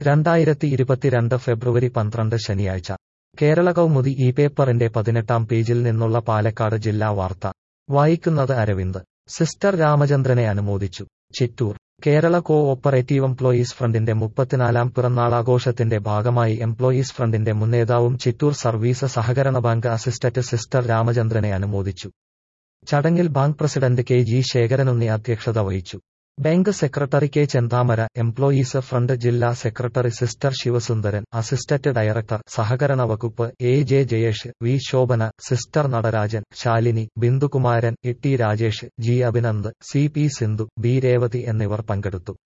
രണ്ടായിരത്തി ഇരുപത്തിരണ്ട് ഫെബ്രുവരി പന്ത്രണ്ട് ശനിയാഴ്ച കേരള കൗമുദി ഈ പേപ്പറിന്റെ പതിനെട്ടാം പേജിൽ നിന്നുള്ള പാലക്കാട് ജില്ലാ വാർത്ത വായിക്കുന്നത് അരവിന്ദ് സിസ്റ്റർ രാമചന്ദ്രനെ അനുമോദിച്ചു Chittur Kerala co operative employees ഫ്രണ്ടിന്റെ മുപ്പത്തിനാലാം പിറന്നാളാഘോഷത്തിന്റെ ഭാഗമായി എംപ്ലോയീസ് ഫ്രണ്ടിന്റെ മുന്നേതാവും ചിറ്റൂർ സർവീസ് സഹകരണ ബാങ്ക് അസിസ്റ്റന്റ് സിസ്റ്റർ രാമചന്ദ്രനെ അനുമോദിച്ചു ചടങ്ങിൽ bank president K G Sekharanunni അധ്യക്ഷത വഹിച്ചു bank secretary K Chenthamara employees front ജില്ലാ secretary sister Sivasundaran assistant director സഹകരണ വകുപ്പ് A J Jayesh V Shobhana sister Natarajan Shalini Bindukumaran E T Rajesh G Abhinand C P Sindhu B Revathi എന്നിവർ പങ്കെടുത്തു